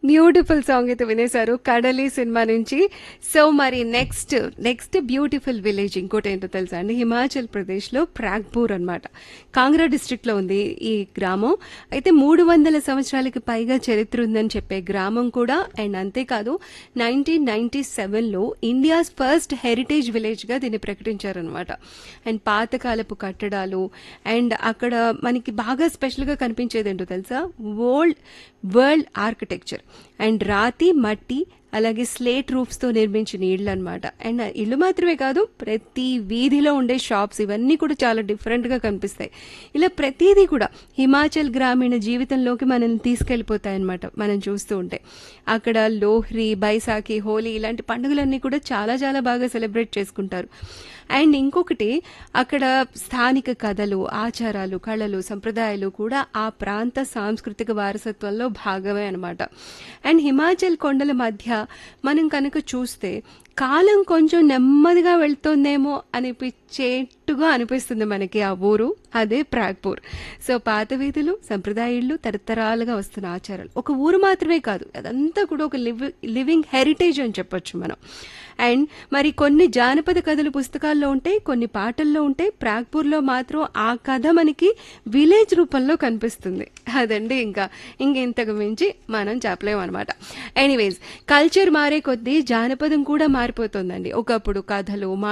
beautiful song అయితే వినేశారు కడలి cinema నుంచి సో మరి నెక్స్ట్ నెక్స్ట్ బ్యూటిఫుల్ విలేజ్ ఇంకోటి ఏంటో తెలుసా అండి హిమాచల్ ప్రదేశ్లో ప్రాగ్పూర్ అనమాట కాంగ్రా డిస్ట్రిక్ట్లో ఉంది ఈ గ్రామం అయితే మూడు వందల సంవత్సరాలకి పైగా చరిత్ర ఉందని చెప్పే గ్రామం కూడా అండ్ అంతేకాదు నైన్టీన్ నైన్టీ సెవెన్లో ఇండియాస్ ఫస్ట్ హెరిటేజ్ విలేజ్గా దీన్ని ప్రకటించారనమాట అండ్ పాతకాలపు కట్టడాలు అండ్ అక్కడ మనకి బాగా స్పెషల్గా కనిపించేది ఏంటో తెలుసా వరల్డ్ వరల్డ్ ఆర్కిటెక్చర్ అండ్ రాతి మట్టి అలాగే స్లేట్ రూఫ్స్తో నిర్మించిన ఇళ్ళు అనమాట అండ్ ఇల్లు మాత్రమే కాదు ప్రతి వీధిలో ఉండే షాప్స్ ఇవన్నీ కూడా చాలా డిఫరెంట్గా కనిపిస్తాయి ఇలా ప్రతిదీ కూడా హిమాచల్ గ్రామీణ జీవితంలోకి మనల్ని తీసుకెళ్ళిపోతాయి అనమాట మనం చూస్తూ ఉంటే అక్కడ లోహ్రీ బైసాఖి హోలీ ఇలాంటి పండుగలన్నీ కూడా చాలా చాలా బాగా సెలబ్రేట్ చేసుకుంటారు అండ్ ఇంకొకటి అక్కడ స్థానిక కథలు ఆచారాలు కళలు సంప్రదాయాలు కూడా ఆ ప్రాంత సాంస్కృతిక వారసత్వంలో భాగమే అనమాట అండ్ హిమాచల్ కొండల మధ్య మనం కనుక చూస్తే కాలం కొంచెం నెమ్మదిగా వెళ్తోందేమో అనిపించేట్టుగా అనిపిస్తుంది మనకి ఆ ఊరు అదే ప్రాగ్పూర్ సో పాత వీధులు సంప్రదాయ ఇళ్ళు తరతరాలుగా వస్తున్న ఆచారాలు ఒక ఊరు మాత్రమే కాదు అదంతా కూడా ఒక లివ్ లివింగ్ హెరిటేజ్ అని చెప్పొచ్చు మనం అండ్ మరి కొన్ని జానపద కథలు పుస్తకాల్లో ఉంటాయి కొన్ని పాటల్లో ఉంటాయి ప్రాగ్పూర్లో మాత్రం ఆ కథ మనకి విలేజ్ రూపంలో కనిపిస్తుంది అదండి ఇంకా ఇంకెంతకు మించి మనం చెప్పలేము అనమాట ఎనీవేస్ కల్చర్ మారే కొద్దీ జానపదం కూడా మారిపోతుందండి ఒకప్పుడు కథలు